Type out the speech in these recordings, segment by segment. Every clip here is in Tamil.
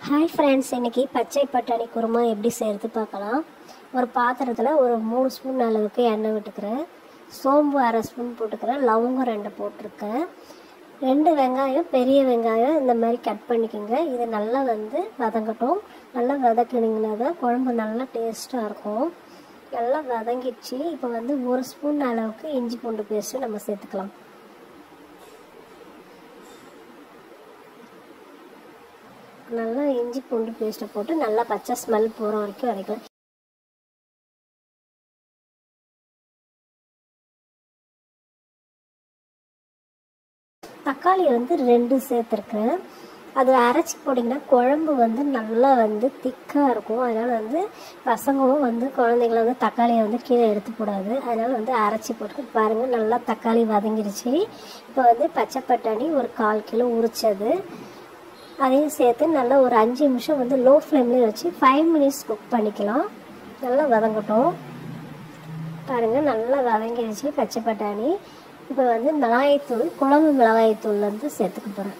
ஹாய் ஃப்ரெண்ட்ஸ் இன்னைக்கு பச்சை பட்டாணி குருமா எப்படி செய்கிறது பார்க்கலாம் ஒரு பாத்திரத்தில் ஒரு மூணு ஸ்பூன் அளவுக்கு எண்ணெய் விட்டுக்கிறேன் சோம்பு அரை ஸ்பூன் போட்டுக்கிறேன் லவங்கம் ரெண்டு போட்டிருக்கேன் ரெண்டு வெங்காயம் பெரிய வெங்காயம் இந்த மாதிரி கட் பண்ணிக்கோங்க இது நல்லா வந்து வதங்கட்டும் நல்லா வதக்கினீங்கன்னா தான் குழம்பு நல்லா டேஸ்ட்டாக இருக்கும் நல்லா வதங்கிடுச்சு இப்போ வந்து ஒரு ஸ்பூன் அளவுக்கு இஞ்சி பூண்டு பேஸ்ட்டு நம்ம சேர்த்துக்கலாம் நல்லா இஞ்சி பூண்டு பேஸ்ட்டை போட்டு நல்லா பச்சை ஸ்மெல் போகிற வரைக்கும் வதக்கலாம் தக்காளி வந்து ரெண்டு சேர்த்துருக்கேன் அது அரைச்சி போட்டிங்கன்னா குழம்பு வந்து நல்லா வந்து திக்காக இருக்கும் அதனால் வந்து பசங்களும் வந்து குழந்தைங்கள வந்து தக்காளியை வந்து கீழே எடுத்து போடாது அதனால் வந்து அரைச்சி போட்டு பாருங்கள் நல்லா தக்காளி வதங்கிருச்சு இப்போ வந்து பச்சை பட்டாணி ஒரு கால் கிலோ உரிச்சது அதையும் சேர்த்து நல்லா ஒரு அஞ்சு நிமிஷம் வந்து லோ ஃப்ளேம்லேயே வச்சு ஃபைவ் மினிட்ஸ் குக் பண்ணிக்கலாம் நல்லா வதங்கட்டும் பாருங்கள் நல்லா வதங்கிடுச்சு பச்சை பட்டாணி இப்போ வந்து மிளகாய்த்தூள் குழம்பு மிளகாய்த்தூள் வந்து சேர்த்துக்க போகிறேன்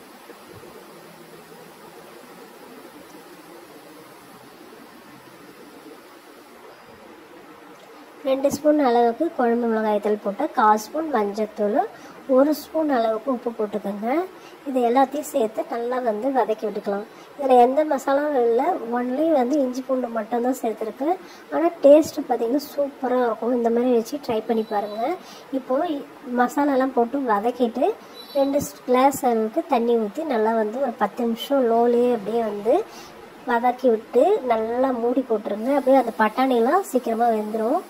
ரெண்டு ஸ்பூன் அளவுக்கு குழம்பு மிளகாய்த்தூள் போட்டு கால் ஸ்பூன் மஞ்சத்தூள் ஒரு ஸ்பூன் அளவுக்கு உப்பு போட்டுக்கோங்க இது எல்லாத்தையும் சேர்த்து நல்லா வந்து வதக்கி விட்டுக்கலாம் இதில் எந்த மசாலாவும் இல்லை ஒன்லி வந்து இஞ்சி பூண்டு மட்டும்தான் சேர்த்துருக்கு ஆனால் டேஸ்ட்டு பார்த்திங்கன்னா சூப்பராக இருக்கும் இந்த மாதிரி வச்சு ட்ரை பண்ணி பாருங்கள் இப்போது மசாலாலாம் போட்டு வதக்கிட்டு ரெண்டு கிளாஸ் அளவுக்கு தண்ணி ஊற்றி நல்லா வந்து ஒரு பத்து நிமிஷம் லோலேயே அப்படியே வந்து வதக்கி விட்டு நல்லா மூடி போட்டுருங்க அப்படியே அந்த பட்டாணிலாம் சீக்கிரமாக வெந்துடும்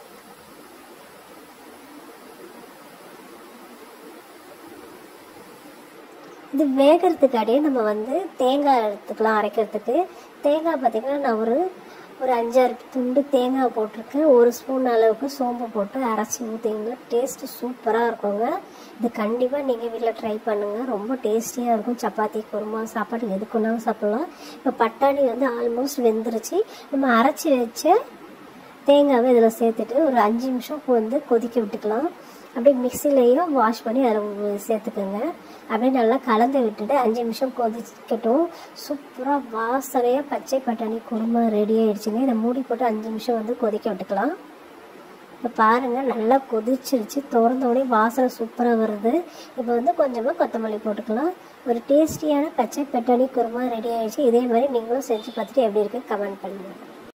இது வேகிறதுக்காடியே நம்ம வந்து தேங்காய் எடுத்துக்கலாம் அரைக்கிறதுக்கு தேங்காய் பார்த்திங்கன்னா நான் ஒரு ஒரு அஞ்சாறு துண்டு தேங்காய் போட்டிருக்கேன் ஒரு ஸ்பூன் அளவுக்கு சோம்பு போட்டு அரைச்சி ஊற்றிங்கன்னா டேஸ்ட்டு சூப்பராக இருக்குங்க இது கண்டிப்பாக நீங்கள் வீட்டில் ட்ரை பண்ணுங்கள் ரொம்ப டேஸ்டியாக இருக்கும் சப்பாத்தி குருமா சாப்பாடு எதுக்குன்னாலும் சாப்பிட்லாம் இப்போ பட்டாணி வந்து ஆல்மோஸ்ட் வெந்துருச்சு நம்ம அரைச்சி வச்ச தேங்காவை இதில் சேர்த்துட்டு ஒரு அஞ்சு நிமிஷம் வந்து கொதிக்க விட்டுக்கலாம் அப்படியே மிக்சிலையும் வாஷ் பண்ணி அதில் சேர்த்துக்கோங்க அப்படியே நல்லா கலந்து விட்டுட்டு அஞ்சு நிமிஷம் கொதிக்கட்டும் சூப்பராக வாசனையாக பச்சை பட்டாணி குருமா ரெடி ஆகிடுச்சுங்க இதை மூடி போட்டு அஞ்சு நிமிஷம் வந்து கொதிக்க விட்டுக்கலாம் இப்போ பாருங்கள் நல்லா கொதிச்சிருச்சு திறந்தோடனே வாசனை சூப்பராக வருது இப்போ வந்து கொஞ்சமாக கொத்தமல்லி போட்டுக்கலாம் ஒரு டேஸ்டியான பச்சை பட்டாணி குருமா ரெடி ஆகிடுச்சு இதே மாதிரி நீங்களும் செஞ்சு பார்த்துட்டு எப்படி இருக்குன்னு கமெண்ட் பண்ணுங்கள்